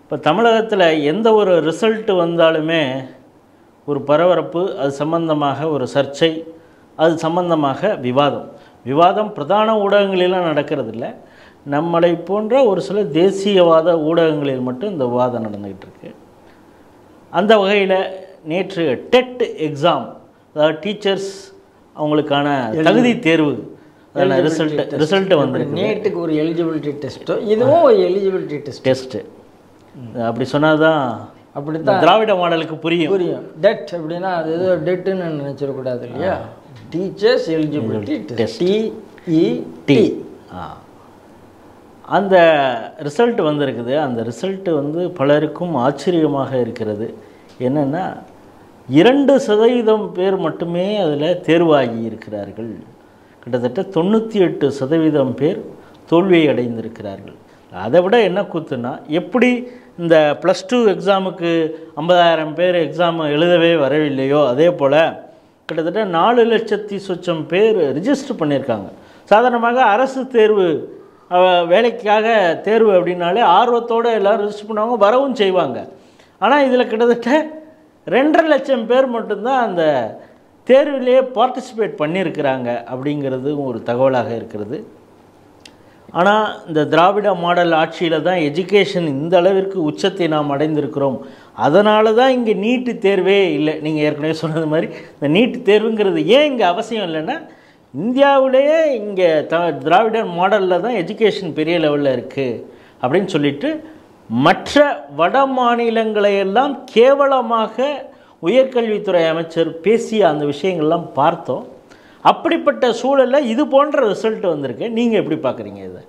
இப்போ தமிழகத்தில் எந்த ஒரு ரிசல்ட் வந்தாலுமே ஒரு பரபரப்பு அது சம்பந்தமாக ஒரு சர்ச்சை அது சம்பந்தமாக விவாதம் விவாதம் பிரதான ஊடகங்களிலாம் நடக்கிறதில்ல நம்மளை போன்ற ஒரு சில தேசியவாத ஊடகங்களில் மட்டும் இந்த விவாதம் நடந்துக்கிட்டு இருக்கு அந்த வகையில் நேற்று டெட் எக்ஸாம் அதாவது டீச்சர்ஸ் அவங்களுக்கான தகுதி தேர்வு அதில் ரிசல்ட் ரிசல்ட்டு வந்திருக்கு நேட்டுக்கு ஒரு எலிஜிபிலிட்டி டெஸ்ட்டோ இதுவும் ஒரு எலிஜிபிலிட்டி டெஸ்ட் டெஸ்ட்டு அப்படி சொன்னால் தான் அப்படித்தான் திராவிட மாடலுக்கு புரியும் புரியும் டெட் அப்படின்னா அது ஏதோ டெட்டுன்னு நினச்சிடக்கூடாது இல்லையா டீச்சர்ஸ் எலிஜிபிலிட்டி டெஸ்ட் டிஇடி ஆ அந்த ரிசல்ட் வந்திருக்குது அந்த ரிசல்ட் வந்து பலருக்கும் ஆச்சரியமாக இருக்கிறது என்னென்னா இரண்டு சதவீதம் பேர் மட்டுமே அதில் தேர்வாகி இருக்கிறார்கள் கிட்டத்தட்ட தொண்ணூற்றி எட்டு சதவீதம் பேர் தோல்வியை அடைந்திருக்கிறார்கள் அதை விட என்ன கூத்துன்னா எப்படி இந்த ப்ளஸ் டூ எக்ஸாமுக்கு ஐம்பதாயிரம் பேர் எக்ஸாம் எழுதவே வரவில்லையோ அதே போல் கிட்டத்தட்ட நாலு லட்சத்தி சொச்சம் பேர் ரிஜிஸ்டர் பண்ணியிருக்காங்க சாதாரணமாக அரசு தேர்வு அவ, வேலைக்காக தேர்வு அப்படின்னாலே ஆர்வத்தோடு எல்லோரும் ரிஜிஸ்டர் பண்ணுவாங்க வரவும் செய்வாங்க ஆனால் இதில் கிட்டத்தட்ட ரெண்டரை லட்சம் பேர் மட்டும்தான் அந்த தேர்விலேயே பார்ட்டிசிபேட் பண்ணியிருக்கிறாங்க அப்படிங்கிறது ஒரு தகவலாக இருக்கிறது ஆனால் இந்த திராவிட மாடல் ஆட்சியில் தான் எஜுகேஷன் இந்த அளவிற்கு உச்சத்தை நாம் அடைந்திருக்கிறோம் அதனால தான் இங்கே நீட்டு தேர்வே இல்லை நீங்கள் ஏற்கனவே சொன்னது மாதிரி இந்த நீட்டு தேர்வுங்கிறது ஏன் இங்கே அவசியம் இல்லைன்னா இந்தியாவிலேயே இங்கே த திராவிட மாடலில் தான் எஜுகேஷன் பெரிய லெவலில் இருக்குது அப்படின்னு சொல்லிட்டு மற்ற வட மாநிலங்களையெல்லாம் கேவலமாக உயர்கல்வித்துறை அமைச்சர் பேசிய அந்த விஷயங்கள்லாம் பார்த்தோம் அப்படிப்பட்ட சூழலில் இது போன்ற ரிசல்ட் வந்திருக்கு நீங்கள் எப்படி பார்க்குறீங்க இதை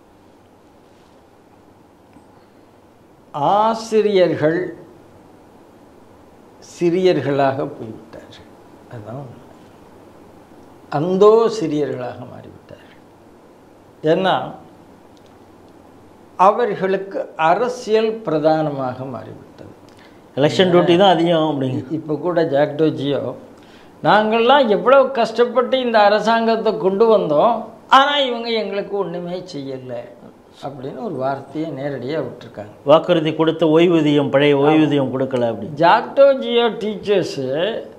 ஆசிரியர்கள் சிறியர்களாக போய்விட்டார்கள் அதுதான் உண்மை. அந்தோ சிறியர்களாக மாறிவிட்டார்கள் ஏன்னா அவர்களுக்கு அரசியல் பிரதானமாக மாறிவிட்டது எலெக்ஷன் டியூட்டி தான் அதிகம் அப்படிங்க இப்போ கூட ஜாக்டோ ஜியோ நாங்கள்லாம் எவ்வளவு கஷ்டப்பட்டு இந்த அரசாங்கத்தை கொண்டு வந்தோம் ஆனால் இவங்க எங்களுக்கு ஒன்றுமே செய்யலை அப்படின்னு ஒரு வார்த்தையை நேரடியாக விட்டுருக்காங்க வாக்குறுதி கொடுத்த ஓய்வூதியம் பழைய ஓய்வூதியம் கொடுக்கல அப்படி ஜாக்டோ ஜியோ டீச்சர்ஸு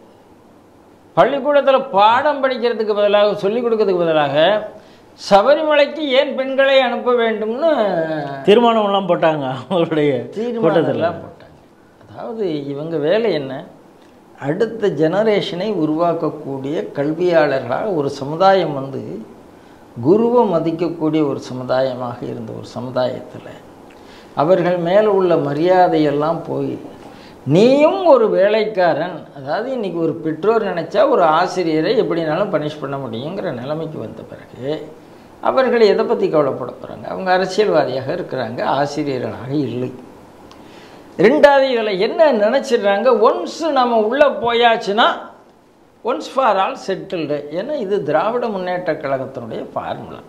பள்ளிக்கூடத்தில் பாடம் படிக்கிறதுக்கு பதிலாக சொல்லிக் கொடுக்கறதுக்கு பதிலாக சபரிமலைக்கு ஏன் பெண்களை அனுப்ப வேண்டும்னு தீர்மானம்லாம் போட்டாங்க அவருடைய கூட்டத்தில் தீர்மானம்லாம் போட்டாங்க அதாவது இவங்க வேலை என்ன அடுத்த ஜெனரேஷனை உருவாக்கக்கூடிய கல்வியாளர்களாக ஒரு சமுதாயம் வந்து குருவை மதிக்கக்கூடிய ஒரு சமுதாயமாக இருந்த ஒரு சமுதாயத்தில் அவர்கள் மேலே உள்ள மரியாதையெல்லாம் போய் நீயும் ஒரு வேலைக்காரன் அதாவது இன்னைக்கு ஒரு பெற்றோர் நினச்சா ஒரு ஆசிரியரை எப்படினாலும் பனிஷ் பண்ண முடியுங்கிற நிலைமைக்கு வந்த பிறகு அவர்கள் எதை பற்றி கவலைப்பட போகிறாங்க அவங்க அரசியல்வாதியாக இருக்கிறாங்க ஆசிரியர்களாக இல்லை ரெண்டாவது இதில் என்ன நினச்சிடுறாங்க ஒன்ஸ் நம்ம உள்ளே போயாச்சுன்னா ஒன்ஸ் ஃபார் ஆல் செட்டில்டு ஏன்னா இது திராவிட முன்னேற்ற கழகத்தினுடைய ஃபார்முலா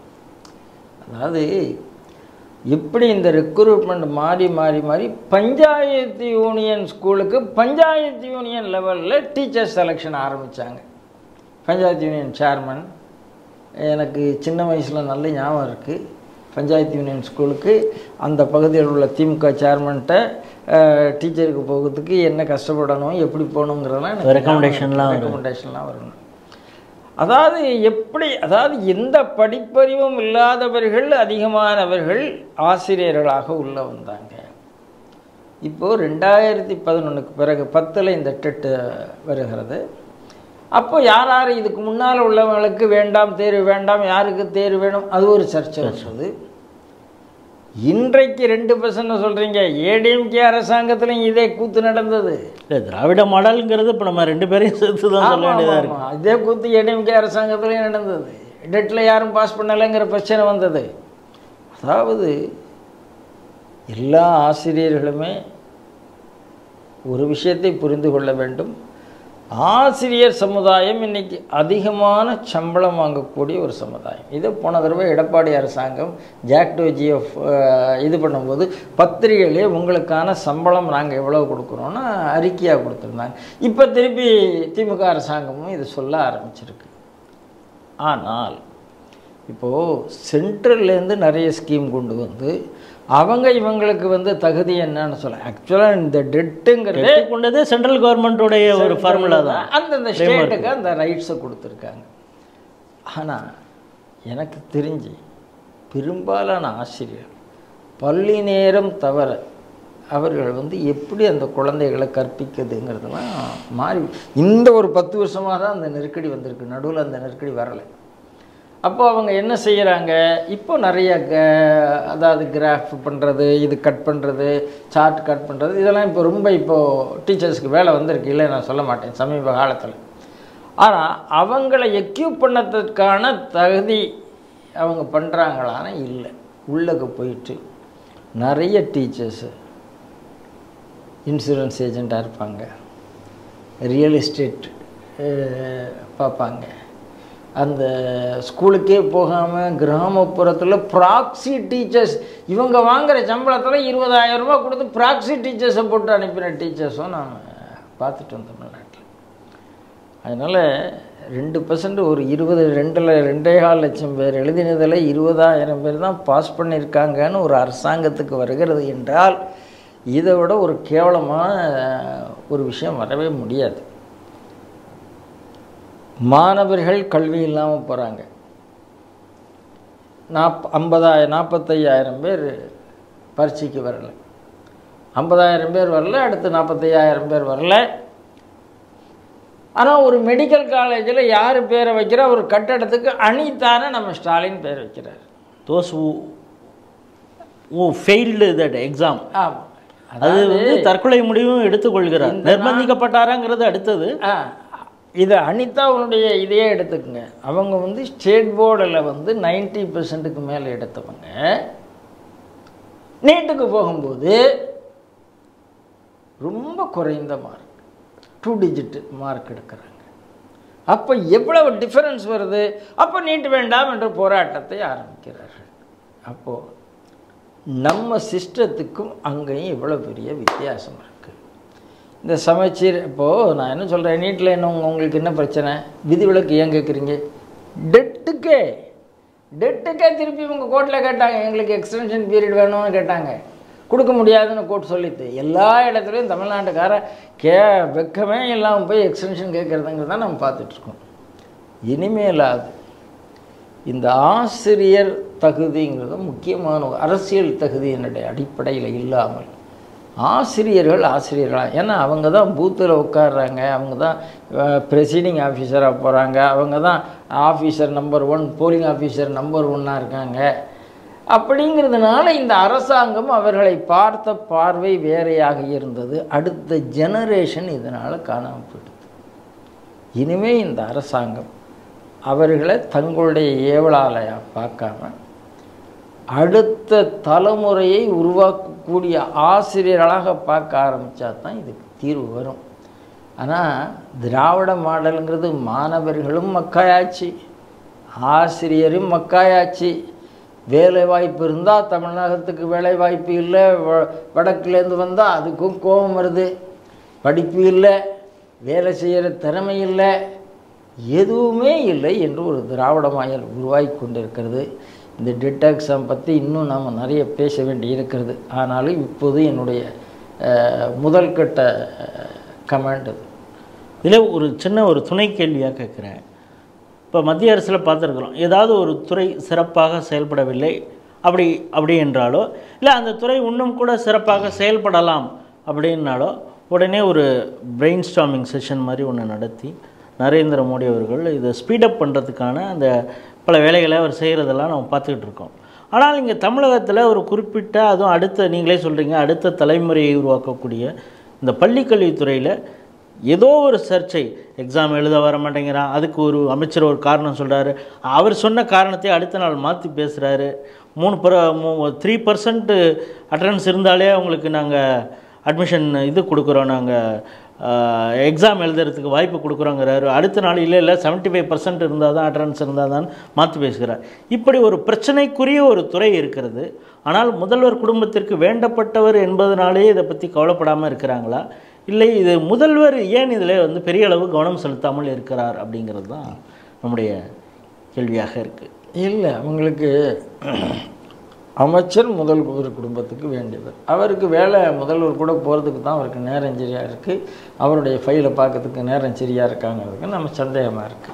அதாவது எப்படி இந்த ரெக்ரூட்மெண்ட் மாறி மாறி மாறி பஞ்சாயத்து யூனியன் ஸ்கூலுக்கு பஞ்சாயத்து யூனியன் லெவலில் டீச்சர் செலெக்ஷன் ஆரம்பித்தாங்க பஞ்சாயத்து யூனியன் சேர்மன் எனக்கு சின்ன வயசில் நல்ல ஞாபகம் இருக்குது பஞ்சாயத்து யூனியன் ஸ்கூலுக்கு அந்த பகுதியில் உள்ள திமுக சேர்மன்கிட்ட டீச்சருக்கு போகிறதுக்கு என்ன கஷ்டப்படணும் எப்படி போகணுங்கிறதெல்லாம் எனக்கு Recommendationலாம் வரும். ரெக்கமெண்டேஷன்லாம் வரணும் அதாவது எப்படி அதாவது எந்த படிப்பறிவும் இல்லாதவர்கள் அதிகமானவர்கள் ஆசிரியர்களாக உள்ள வந்தாங்க இப்போது ரெண்டாயிரத்தி பதினொன்றுக்கு பிறகு பத்தில் இந்த டெட்டு வருகிறது அப்போ யார் யார் இதுக்கு முன்னால் உள்ளவங்களுக்கு வேண்டாம் தேர்வு வேண்டாம் யாருக்கு தேர்வு வேணும் அது ஒரு சர்ச்சை வந்தது இன்றைக்கு ரெண்டு பர்சன்ட் சொல்கிறீங்க ஏடிஎம்கே அரசாங்கத்திலையும் இதே கூத்து நடந்தது இல்லை திராவிட மாடலுங்கிறது இப்போ நம்ம ரெண்டு பேரையும் சேர்த்து தான் சொல்ல ஆமா, வேண்டியதாக ஆமா, இருக்கு ஆமா. இதே கூத்து ஏடிஎம்கே அரசாங்கத்திலையும் நடந்தது டெட்டில் யாரும் பாஸ் பண்ணலைங்கிற பிரச்சனை வந்தது அதாவது எல்லா ஆசிரியர்களுமே ஒரு விஷயத்தை புரிந்து கொள்ள வேண்டும் ஆசிரியர் சமுதாயம் இன்னைக்கு அதிகமான சம்பளம் வாங்கக்கூடிய ஒரு சமுதாயம் இது போன தடவை எடப்பாடி அரசாங்கம் ஜாக்டோஜிஎஃப் இது பண்ணும்போது பத்திரிகையிலே உங்களுக்கான சம்பளம் நாங்கள் எவ்வளோ கொடுக்குறோன்னு அறிக்கையாக கொடுத்துருந்தாங்க இப்போ திருப்பி திமுக அரசாங்கமும் இது சொல்ல ஆரம்பிச்சிருக்கு ஆனால் இப்போது சென்ட்ரல்லேருந்து நிறைய ஸ்கீம் கொண்டு வந்து அவங்க இவங்களுக்கு வந்து தகுதி என்னன்னு சொல்ல ஆக்சுவலாக இந்த டெட்டுங்கிறது எடுத்துக்கொண்டதே சென்ட்ரல் கவர்மெண்ட்டுடைய ஒரு ஃபார்முலா தான் அந்தந்த ஸ்டேட்டுக்கு அந்த ரைட்ஸை கொடுத்துருக்காங்க ஆனால் எனக்கு தெரிஞ்சு பெரும்பாலான ஆசிரியர் பள்ளி நேரம் தவிர அவர்கள் வந்து எப்படி அந்த குழந்தைகளை கற்பிக்கிறதுங்கிறதெல்லாம் மாறி இந்த ஒரு பத்து வருஷமாக தான் அந்த நெருக்கடி வந்திருக்கு நடுவில் அந்த நெருக்கடி வரலை அப்போ அவங்க என்ன செய்கிறாங்க இப்போ நிறைய க அதாவது கிராஃப் பண்ணுறது இது கட் பண்ணுறது சார்ட் கட் பண்ணுறது இதெல்லாம் இப்போ ரொம்ப இப்போது டீச்சர்ஸ்க்கு வேலை வந்திருக்கு இல்லை நான் சொல்ல மாட்டேன் சமீப காலத்தில் ஆனால் அவங்கள எக்யூப் பண்ணதுக்கான தகுதி அவங்க பண்ணுறாங்களான்னு இல்லை உள்ளக்கு போயிட்டு நிறைய டீச்சர்ஸு இன்சூரன்ஸ் ஏஜெண்ட்டாக இருப்பாங்க ரியல் எஸ்டேட் பார்ப்பாங்க அந்த ஸ்கூலுக்கே போகாமல் கிராமப்புறத்தில் ப்ராக்ஸி டீச்சர்ஸ் இவங்க வாங்குகிற சம்பளத்தில் இருபதாயிரம் ரூபாய் கொடுத்து ப்ராக்ஸி டீச்சர்ஸை போட்டு அனுப்பின டீச்சர்ஸும் நான் பார்த்துட்டோம் தமிழ்நாட்டில் அதனால் ரெண்டு பர்சன்ட் ஒரு இருபது ரெண்டில் ரெண்டே கால் லட்சம் பேர் எழுதினதில் இருபதாயிரம் பேர் தான் பாஸ் பண்ணியிருக்காங்கன்னு ஒரு அரசாங்கத்துக்கு வருகிறது என்றால் இதை விட ஒரு கேவலமான ஒரு விஷயம் வரவே முடியாது மாணவர்கள் கல்வி இல்லாமல் போகிறாங்க நாப் ஐம்பதாயிரம் நாற்பத்தையாயிரம் பேர் பரீட்சைக்கு வரல ஐம்பதாயிரம் பேர் வரல அடுத்து நாற்பத்தையாயிரம் பேர் வரல ஆனால் ஒரு மெடிக்கல் காலேஜில் யார் பேரை வைக்கிறா ஒரு கட்டடத்துக்கு அனிதான நம்ம ஸ்டாலின் பேர் வைக்கிறார் those who failed that exam ஆமாம் அது வந்து தற்கொலை முடிவும் எடுத்துக்கொள்கிறார் நிர்பந்திக்கப்பட்டாராங்கிறது அடுத்தது ஆ இதை அனிதாவுடைய இதையே எடுத்துக்கங்க அவங்க வந்து ஸ்டேட் போர்டில் வந்து நைன்ட்டி பெர்சன்ட்டுக்கு மேலே எடுத்தவங்க நீட்டுக்கு போகும்போது ரொம்ப குறைந்த மார்க் டூ டிஜிட் மார்க் எடுக்கிறாங்க அப்போ எவ்வளவு டிஃபரன்ஸ் வருது அப்போ நீட் வேண்டாம் என்ற போராட்டத்தை ஆரம்பிக்கிறார்கள் அப்போது நம்ம சிஸ்டத்துக்கும் அங்கேயும் இவ்வளோ பெரிய வித்தியாசம் இருக்குது இந்த சமச்சீர் இப்போது நான் என்ன சொல்கிறேன் நீட்டில் என்ன உங்க- உங்களுக்கு என்ன பிரச்சனை விதிவிலக்கு ஏன் கேட்குறீங்க டெட்டுக்கே டெட்டுக்கே திருப்பி இவங்க கோர்ட்டில் கேட்டாங்க எங்களுக்கு எக்ஸ்டென்ஷன் பீரியட் வேணும்னு கேட்டாங்க கொடுக்க முடியாதுன்னு கோர்ட் சொல்லிட்டு எல்லா இடத்துலையும் தமிழ்நாட்டுக்கார கே வெக்கமே இல்லாமல் போய் எக்ஸ்டென்ஷன் கேட்குறதுங்கிறத நம்ம பார்த்துட்ருக்கோம் இனிமேலாது இந்த ஆசிரியர் தகுதிங்கிறது முக்கியமான ஒரு அரசியல் தகுதியினுடைய அடிப்படையில் இல்லாமல் ஆசிரியர்கள் ஆசிரியர்களாக ஏன்னா அவங்க தான் பூத்தில் உட்கார்றாங்க அவங்க தான் ப்ரெசிடிங் ஆஃபீஸராக போகிறாங்க அவங்க தான் officer number one polling officer number ஒன்னாக இருக்காங்க அப்படிங்கிறதுனால இந்த அரசாங்கம் அவர்களை பார்த்த பார்வை வேறையாக இருந்தது அடுத்த ஜெனரேஷன் இதனால் காணாமல் போயிடுது இனிமே இந்த அரசாங்கம் அவர்களை தங்களுடைய ஏவலாலையாக பார்க்காம அடுத்த தலைமுறையை உருவாக்கக்கூடிய ஆசிரியர்களாக பார்க்க ஆரம்பித்தா தான் இதுக்கு தீர்வு வரும் ஆனால் திராவிட மாடலுங்கிறது மாணவர்களும் மக்காயாச்சு ஆசிரியரும் மக்காயாச்சு வேலை வாய்ப்பு இருந்தால் தமிழகத்துக்கு வேலை வாய்ப்பு இல்லை வ- வடக்குலேருந்து வந்தால் அதுக்கும் கோபம் வருது படிப்பு இல்லை வேலை செய்கிற திறமை இல்லை எதுவுமே இல்லை என்று ஒரு திராவிட மாயல் உருவாகி கொண்டிருக்கிறது இந்த டெட் எக்ஸாம் பற்றி இன்னும் நாம் நிறைய பேச வேண்டி இருக்கிறது ஆனாலும் இப்போது என்னுடைய அஹ், முதல் கட்ட கமெண்ட் அது இதில் ஒரு சின்ன ஒரு துணை கேள்வியாக கேட்குறேன் இப்போ மத்திய அரசில் பார்த்துருக்குறோம் ஏதாவது ஒரு துறை சிறப்பாக செயல்படவில்லை அப்படி அப்படி என்றாலோ இல்லை அந்த துறை இன்னும் கூட சிறப்பாக செயல்படலாம் அப்படின்னாலோ உடனே ஒரு பிரெயின் ஸ்டாமிங் செஷன் மாதிரி ஒன்று நடத்தி நரேந்திர மோடி அவர்கள் இதை ஸ்பீடப் பண்ணுறதுக்கான அந்த பல வேலைகளை அவர் செய்கிறதெல்லாம் நம்ம பார்த்துக்கிட்டு இருக்கோம் ஆனால் இங்கே தமிழகத்தில் ஒரு குறிப்பிட்ட அதுவும் அடுத்த நீங்களே சொல்கிறீங்க அடுத்த தலைமுறையை உருவாக்கக்கூடிய இந்த பள்ளிக்கல்வித்துறையில் ஏதோ ஒரு சர்ச்சை எக்ஸாம் எழுத வர மாட்டேங்கிறான் அதுக்கு ஒரு அமைச்சர் ஒரு காரணம் சொல்கிறாரு அவர் சொன்ன காரணத்தை அடுத்த நாள் மாற்றி பேசுகிறாரு மூணு பர த்ரீ பர்சன்ட் அட்டண்டன்ஸ் இருந்தாலே அவங்களுக்கு நாங்கள் அட்மிஷன் இது கொடுக்குறோம் நாங்கள் எக்ஸாம் எழுதுறதுக்கு வாய்ப்பு கொடுக்குறோங்கிறாரு அடுத்த நாள் இல்லை இல்லை செவன்ட்டி ஃபைவ் பர்சன்ட் இருந்தால் தான் அட்டண்டன்ஸ் இருந்தால் தான் மாற்றி பேசுகிறார் இப்படி ஒரு பிரச்சனைக்குரிய ஒரு துறை இருக்கிறது ஆனால் முதல்வர் குடும்பத்திற்கு வேண்டப்பட்டவர் என்பதனாலே இதை பற்றி கவலைப்படாமல் இருக்கிறாங்களா இல்லை இது முதல்வர் ஏன் இதில் வந்து பெரிய அளவு கவனம் செலுத்தாமல் இருக்கிறார் அப்படிங்கிறது தான் நம்முடைய கேள்வியாக இருக்குது இல்லை அவங்களுக்கு அமைச்சர் முதல்வர் குடும்பத்துக்கு வேண்டியவர் அவருக்கு வேலை முதல்வர் கூட போகிறதுக்கு தான் அவருக்கு நேரம் சரியாக இருக்குது அவருடைய ஃபைலை பார்க்கறதுக்கு நேரம் சரியாக இருக்காங்கிறதுக்கு நம்ம சந்தேகமாக இருக்குது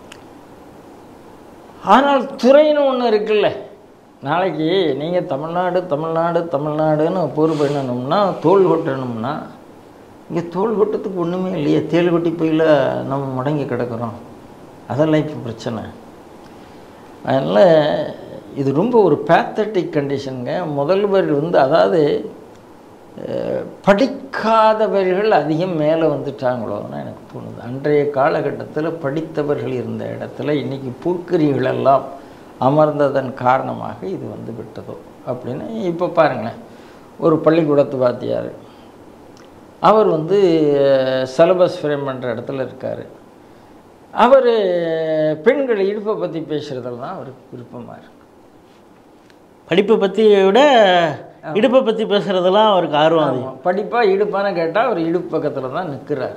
ஆனால் துறைன்னு ஒன்று இருக்குல்ல நாளைக்கு நீங்கள் தமிழ்நாடு தமிழ்நாடு தமிழ்நாடுன்னு பொறுப்பு பண்ணணும்னா தோல் கொட்டணும்னா இங்கே தோல் கொட்டத்துக்கு ஒன்றுமே இல்லையே தேல் கொட்டி போயில நம்ம முடங்கி கிடக்குறோம் அதெல்லாம் இப்போ பிரச்சனை அதனால் இது ரொம்ப ஒரு பேத்தட்டிக் கண்டிஷனுங்க முதல்வர் வந்து அதாவது அஹ், படிக்காதவர்கள் அதிகம் மேலே வந்துட்டாங்களோன்னு எனக்கு தோணுது அன்றைய காலகட்டத்தில் படித்தவர்கள் இருந்த இடத்துல இன்றைக்கி பூர்க்கரிகள் எல்லாம் அமர்ந்ததன் காரணமாக இது வந்து விட்டதோ அப்படின்னு இப்போ பாருங்களேன் ஒரு பள்ளிக்கூடத்து வாத்தியார் அவர் வந்து சிலபஸ் ஃப்ரேம் பண்ணுற இடத்துல இருக்கார் அவர் பெண்கள் இடுப்பை பற்றி பேசுகிறதுல தான் அவருக்கு விருப்பமாக இருக்கு படிப்பை பற்றி விட இடுப்பை பற்றி பேசுகிறதெல்லாம் அவருக்கு ஆர்வம் அதிகம் ஆமாம் படிப்பாக இடுப்பான்னு கேட்டால் அவர் இடுப்பு பக்கத்தில் தான் நிற்கிறாரு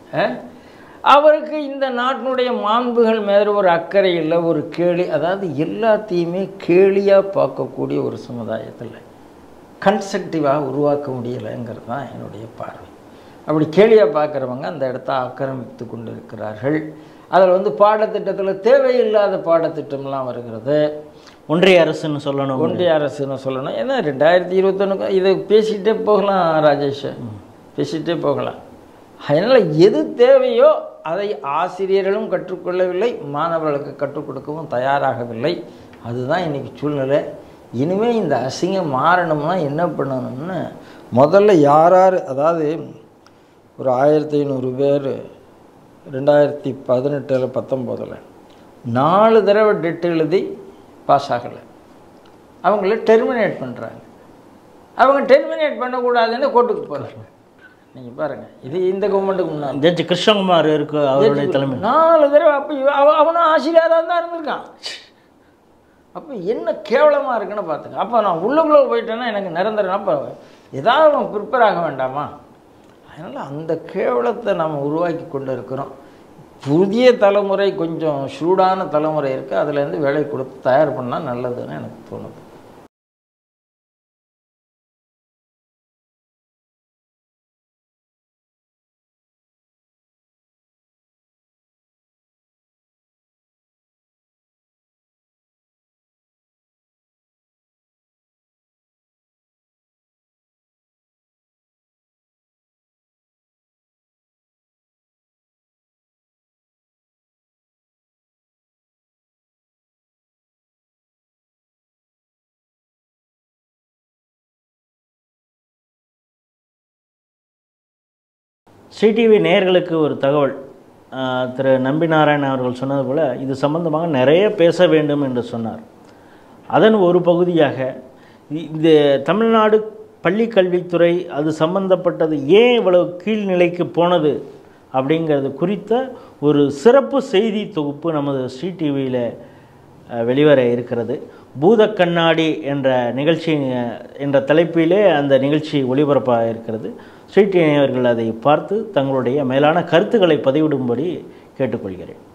அவருக்கு இந்த நாட்டினுடைய மாண்புகள் மேலே ஒரு அக்கறை இல்லை ஒரு கேலி அதாவது எல்லாத்தையுமே கேலியாக பார்க்கக்கூடிய ஒரு சமுதாயத்தில் கன்ஸ்ட்ரக்டிவாக உருவாக்க முடியலைங்கிறது தான் என்னுடைய பார்வை அப்படி கேலியாக பார்க்குறவங்க அந்த இடத்த ஆக்கிரமித்து கொண்டு இருக்கிறார்கள் அதில் வந்து பாடத்திட்டத்தில் தேவையில்லாத பாடத்திட்டம்லாம் வருகிறது ஒன்றிய அரசுன்னு சொல்லணும் ஒன்றிய அரசுன்னு சொல்லணும் ஏன்னா ரெண்டாயிரத்தி இருபத்தொன்னுக்கு இதை பேசிக்கிட்டே போகலாம் ராஜேஷ் பேசிக்கிட்டே போகலாம் அதனால் எது தேவையோ அதை ஆசிரியர்களும் கற்றுக்கொள்ளவில்லை மாணவர்களுக்கு கற்றுக் கொடுக்கவும் தயாராகவில்லை அதுதான் இன்றைக்கி சூழ்நிலை இனிமேல் இந்த அசிங்கம் மாறணும்னா என்ன பண்ணணும்னு முதல்ல யார் யார் அதாவது ஒரு ஆயிரத்தி ஐநூறு பேர் ரெண்டாயிரத்தி பதினெட்டில் பத்தொம்போதில் நாலு தடவை டெட் எழுதி பாஸ் ஆகலை அவங்கள டெர்மினேட் பண்ணுறாங்க அவங்க டெர்மினேட் பண்ணக்கூடாதுன்னு கோர்ட்டுக்கு போகிறாங்க நீங்கள் பாருங்கள் இது இந்த கவர்மெண்ட்டுக்கு முன்னாடி ஜட்ஜ் கிருஷ்ணகுமார் இருக்கு அவருடைய தலைமை நாலு தடவை அப்போ அவ- அவனும் ஆசிரியராக தான் இருந்திருக்கான் அப்போ என்ன கேவலமாக இருக்குன்னு பார்த்துங்க அப்போ நான் உள்ளுக்குள்ளே போயிட்டேன்னா எனக்கு நிரந்தரம் அப்போ ஏதாவது அவன் ப்ரிப்பேர் ஆக வேண்டாமா அதனால் அந்த கேவலத்தை நம்ம உருவாக்கி கொண்டு இருக்கிறோம் புதிய தலைமுறை கொஞ்சம் சூடான தலைமுறை இருக்குது அதுலேருந்து வேலை கொடுத்து தயார் பண்ணால் நல்லதுன்னு எனக்கு தோணுது சிடிவி நேயர்களுக்கு ஒரு தகவல் ஆஹ், திரு நம்பிநாராயணன் அவர்கள் சொன்னது போல் இது சம்பந்தமாக நிறைய பேச வேண்டும் என்று சொன்னார் அதன் ஒரு பகுதியாக இ- இந்த தமிழ்நாடு பள்ளி கல்வித்துறை அது சம்பந்தப்பட்டது ஏன் இவ்வளவு கீழ்நிலைக்கு போனது அப்படிங்கிறது குறித்த ஒரு சிறப்பு செய்தி தொகுப்பு நமது ஸ்ரீ டிவியில் வெளிவர இருக்கிறது பூத கண்ணாடி என்ற நிகழ்ச்சி அஹ், என்ற தலைப்பிலே அந்த நிகழ்ச்சி ஒளிபரப்பாக இருக்கிறது ஸ்ரீ டிவி அவர்கள் அதை பார்த்து தங்களுடைய மேலான கருத்துக்களை பதிவிடும்படி கேட்டுக்கொள்கிறேன்